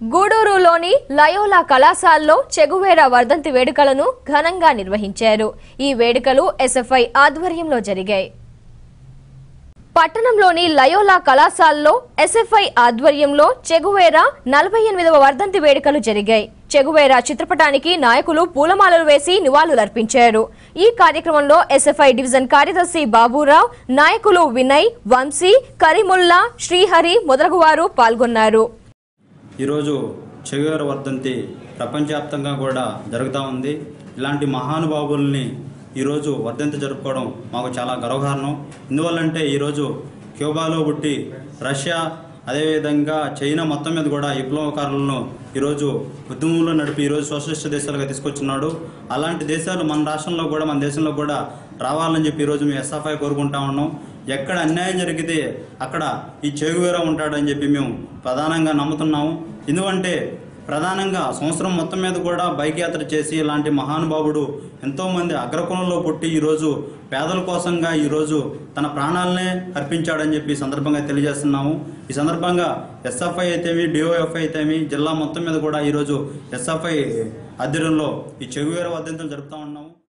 గూడూరులోని Loyola కళాశాలలో చెగువేరా వర్ధంతి వేడుకలను ఘనంగా నిర్వహించారు ఈ వేడుకలు ఎస్ఎఫ్ఐ ఆధ్వర్యంలో జరిగాయి పట్టణంలోని లయోలా కళాశాలలో ఎస్ఎఫ్ఐ ఆధ్వర్యంలో చెగువేరా నలభై ఎనిమిదవ వర్ధంతి వేడుకలు జరిగాయి చెగువేరా చిత్రపటానికి నాయకులు పూలమాలలు వేసి నివాళులర్పించారు ఈ కార్యక్రమంలో ఎస్ఎఫ్ఐ డివిజన్ కార్యదర్శి బాబురావు నాయకులు వినయ్ వంశీ కరీముల్లా శ్రీహరి మొదలగువారు పాల్గొన్నారు ఈరోజు చెగువేర వర్ధంతి ప్రపంచవ్యాప్తంగా కూడా జరుగుతూ ఉంది ఇలాంటి మహానుభావుల్ని ఈరోజు వర్ధంతి జరుపుకోవడం మాకు చాలా గర్వకారణం ఎందువల్లంటే ఈరోజు క్యూబాలో పుట్టి రష్యా అదేవిధంగా చైనా మొత్తం మీద కూడా విప్లవకారులను ఈరోజు ఉద్యమంలో నడిపి ఈరోజు సోషలిస్ట్ దేశాలుగా తీసుకొచ్చున్నాడు అలాంటి దేశాలు మన రాష్ట్రంలో కూడా మన దేశంలో కూడా రావాలని చెప్పి ఈరోజు మేము ఎస్ఎఫ్ఐ కోరుకుంటా ఉన్నాం ఎక్కడ అన్యాయం జరిగితే అక్కడ ఈ చెగువేరా ఉంటాడని చెప్పి మేము ప్రధానంగా నమ్ముతున్నాము ఎందుకంటే ప్రధానంగా సంవత్సరం మొత్తం మీద కూడా బైక్ యాత్ర చేసి ఇలాంటి మహానుభావుడు ఎంతోమంది అగ్రకులంలో పుట్టి ఈరోజు పేదల కోసంగా ఈరోజు తన ప్రాణాలనే అర్పించాడని చెప్పి ఈ సందర్భంగా తెలియజేస్తున్నాము ఈ సందర్భంగా ఎస్ఎఫ్ఐ అయితేమి డిఓఎఫ్ఐ అయితేమి జిల్లా మొత్తం మీద కూడా ఈరోజు ఎస్ఎఫ్ఐ ఆధ్వర్యంలో ఈ చెగువేర వర్ధంతులు జరుపుతా ఉన్నాము